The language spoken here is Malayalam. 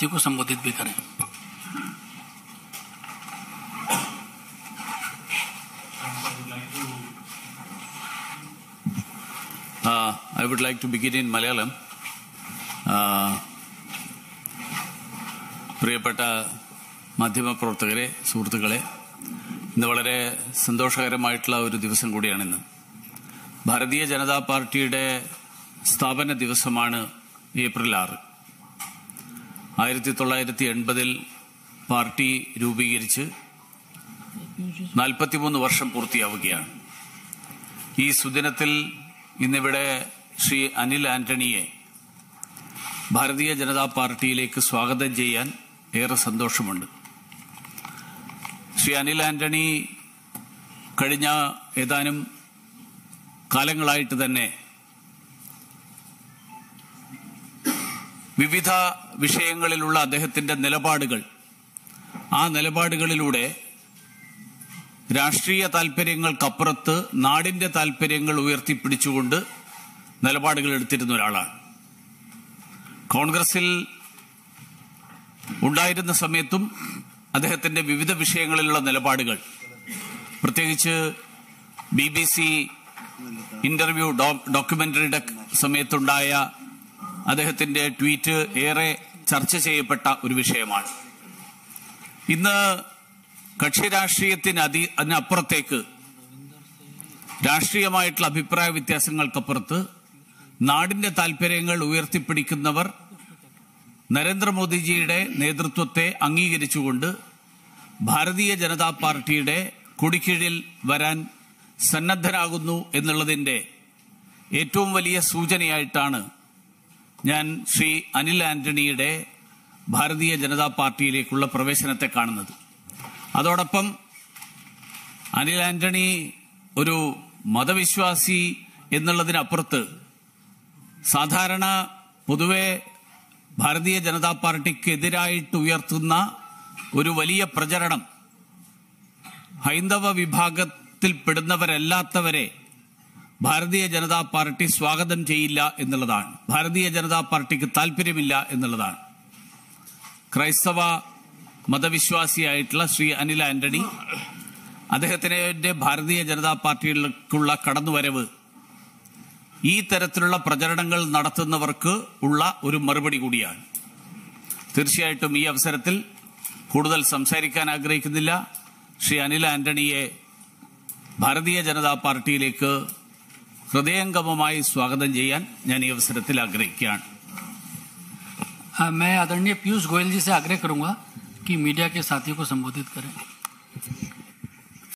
साथियों को संबोधित भी करें Uh, I would like to begin in Malayalam. Uh, പ്രിയപ്പെട്ട മാധ്യമപ്രവർത്തകരെ സുഹൃത്തുക്കളെ ഇന്ന് വളരെ സന്തോഷകരമായിട്ടുള്ള ഒരു ദിവസം കൂടിയാണിന്ന് ഭാരതീയ ജനതാ പാർട്ടിയുടെ സ്ഥാപന ദിവസമാണ് ഏപ്രിൽ ആറ് ആയിരത്തി തൊള്ളായിരത്തി എൺപതിൽ പാർട്ടി രൂപീകരിച്ച് നാൽപ്പത്തിമൂന്ന് വർഷം പൂർത്തിയാവുകയാണ് ഈ സുദിനത്തിൽ ഇന്നിവിടെ ശ്രീ അനിൽ ആന്റണിയെ ഭാരതീയ ജനതാ പാർട്ടിയിലേക്ക് സ്വാഗതം ചെയ്യാൻ ഏറെ സന്തോഷമുണ്ട് ശ്രീ അനിൽ ആന്റണി കഴിഞ്ഞ ഏതാനും കാലങ്ങളായിട്ട് തന്നെ വിവിധ വിഷയങ്ങളിലുള്ള അദ്ദേഹത്തിന്റെ നിലപാടുകൾ ആ നിലപാടുകളിലൂടെ രാഷ്ട്രീയ താൽപര്യങ്ങൾക്കപ്പുറത്ത് നാടിന്റെ താൽപര്യങ്ങൾ ഉയർത്തിപ്പിടിച്ചുകൊണ്ട് നിലപാടുകൾ എടുത്തിരുന്ന ഒരാളാണ് കോൺഗ്രസിൽ ഉണ്ടായിരുന്ന സമയത്തും അദ്ദേഹത്തിന്റെ വിവിധ വിഷയങ്ങളിലുള്ള നിലപാടുകൾ പ്രത്യേകിച്ച് ബി ബി സി ഇന്റർവ്യൂ ഡോക്യുമെന്ററിയുടെ സമയത്തുണ്ടായ അദ്ദേഹത്തിന്റെ ട്വീറ്റ് ഏറെ ചർച്ച ചെയ്യപ്പെട്ട ഒരു വിഷയമാണ് ഇന്ന് കക്ഷി രാഷ്ട്രീയത്തിന് അതി അതിനപ്പുറത്തേക്ക് രാഷ്ട്രീയമായിട്ടുള്ള അഭിപ്രായ വ്യത്യാസങ്ങൾക്കപ്പുറത്ത് നാടിന്റെ താൽപര്യങ്ങൾ ഉയർത്തിപ്പിടിക്കുന്നവർ നരേന്ദ്രമോദിജിയുടെ നേതൃത്വത്തെ അംഗീകരിച്ചുകൊണ്ട് ഭാരതീയ ജനതാ പാർട്ടിയുടെ കൊടിക്കീഴിൽ വരാൻ സന്നദ്ധരാകുന്നു എന്നുള്ളതിന്റെ ഏറ്റവും വലിയ സൂചനയായിട്ടാണ് ഞാൻ ശ്രീ അനിൽ ആന്റണിയുടെ ഭാരതീയ ജനതാ പാർട്ടിയിലേക്കുള്ള പ്രവേശനത്തെ കാണുന്നത് അതോടൊപ്പം അനിൽ ആന്റണി ഒരു മതവിശ്വാസി എന്നുള്ളതിനപ്പുറത്ത് സാധാരണ പൊതുവെ ഭാരതീയ ജനതാ പാർട്ടിക്കെതിരായിട്ട് ഉയർത്തുന്ന ഒരു വലിയ പ്രചരണം ഹൈന്ദവ വിഭാഗത്തിൽപ്പെടുന്നവരല്ലാത്തവരെ ഭാരതീയ ജനതാ പാർട്ടി സ്വാഗതം ചെയ്യില്ല എന്നുള്ളതാണ് ഭാരതീയ ജനതാ പാർട്ടിക്ക് താല്പര്യമില്ല എന്നുള്ളതാണ് ക്രൈസ്തവ മതവിശ്വാസിയായിട്ടുള്ള ശ്രീ അനിൽ ആന്റണി അദ്ദേഹത്തിന്റെ ഭാരതീയ ജനതാ പാർട്ടിയിലേക്കുള്ള കടന്നുവരവ് ഈ തരത്തിലുള്ള പ്രചരണങ്ങൾ നടത്തുന്നവർക്ക് ഉള്ള ഒരു മറുപടി കൂടിയാണ് തീർച്ചയായിട്ടും ഈ അവസരത്തിൽ കൂടുതൽ സംസാരിക്കാൻ ആഗ്രഹിക്കുന്നില്ല ശ്രീ അനിൽ ആന്റണിയെ ഭാരതീയ ജനതാ പാർട്ടിയിലേക്ക് ഹൃദയംഗമമായി സ്വാഗതം ചെയ്യാൻ ഞാൻ ഈ അവസരത്തിൽ ആഗ്രഹിക്കുകയാണ് आ, मैं आदरणीय पीयूष गोयल जी से आग्रह करूंगा कि मीडिया के साथियों को संबोधित करें